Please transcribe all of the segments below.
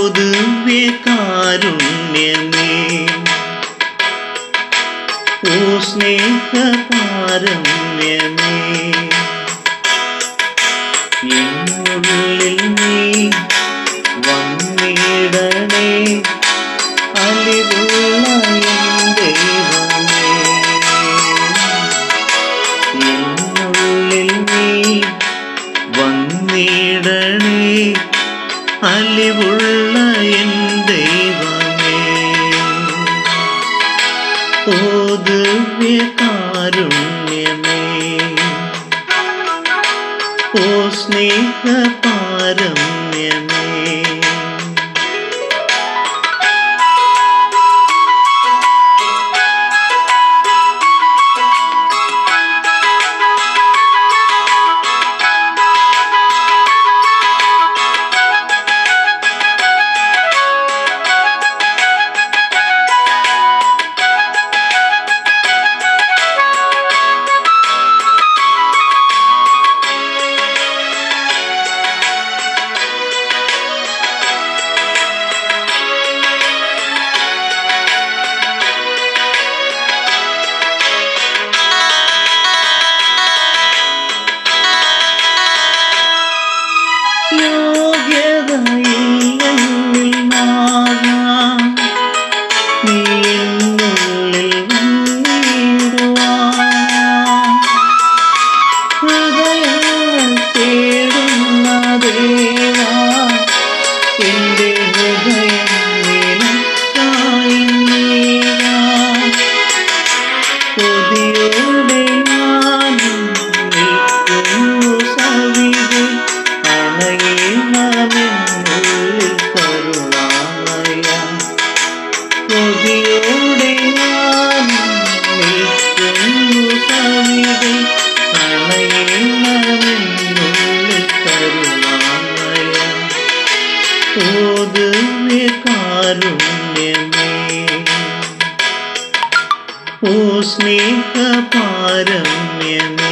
ദിവ്യകാരുണ്യമേ ഓ സ്നേഹപാരമ്യമേ എന്നുള്ളിൽ നീ വന്നിടണേ അലിവുള്ള എൻ ദൈവമേ എന്നുള്ളിൽ നീ വന്നിടണേ അലിവുള്ള എൻ ദൈവമേ ഓ ദിവ്യകാരുണ്യമേ ഓ സ്നേഹപാരമ്യമേ യോഗ്യതയില്ലെങ്കിൽ മാറാം നീ എന്നുള്ളിൽ വന്നിടുവാൻ ഹൃദയങ്ങൾ തേടുന്ന ദേവാ എൻ്റെ ഹൃദയം നിനക്കായി നീങ്ങാം കൊതിയോടെ ഞാനും നിൽക്കുന്നു സവിധി അണയണമെന്നുള്ളിൽ കരുണാമയ കൊതിയോടെ ഞാനും നിൽക്കുന്നു സവിധി അണയണമെന്നുള്ളിൽ കരുണാമയ ഓ ദിവ്യകാരുണ്യമേ ഓ സ്നേഹപാരമ്യമേ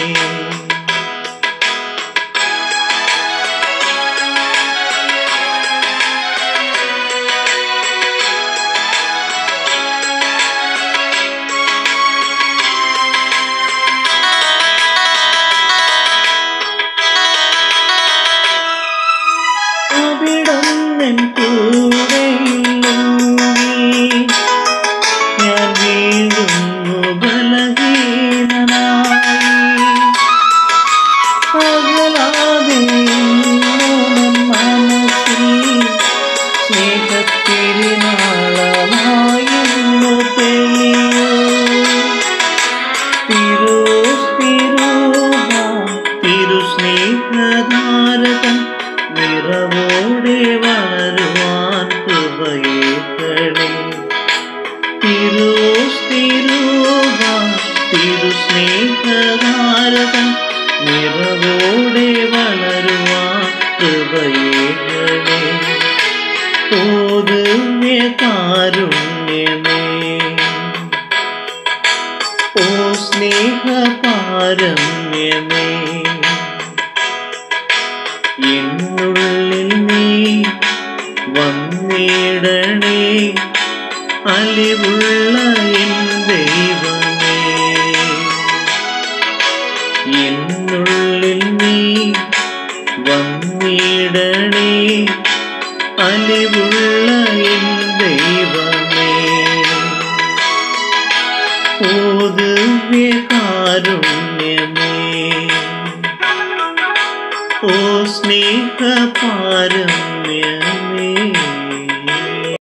അവിടന്നൻ കൂടെയില്ലെങ്കിൽ ഞാൻ വീഴുന്നു ബലഹീനനായി അകലാതെ എന്നും മനസ്സിൽ സ്നേഹത്തിരിനാളമായിരുന്നു തെളിയോ തിരുസ്തിരൂപ തിരുസ്നേഹധാരകൻ നിറവോടെ വളരുവാൻ കൃപയേക്കണേ തിരുസ്തിരൂപ തിരുസ്നേഹധാരകൻ നിറവോടെ വളരുവാൻ കൃപയേക്കണേ ഓ ദിവ്യകാരുണ്യമേ ഓ സ്നേഹപാരമ്യമേ എന്നുള്ളിൽ നീ വന്നിടണേ അലിവുള്ള എൻ ദൈവമേ എന്നുള്ളിൽ നീ വന്നിടണേ അലിവുള്ള എൻ ദൈവമേ ഓ ദിവ്യകാരുണ്യമേ ഓ സ്നേഹപാരമ്യമേ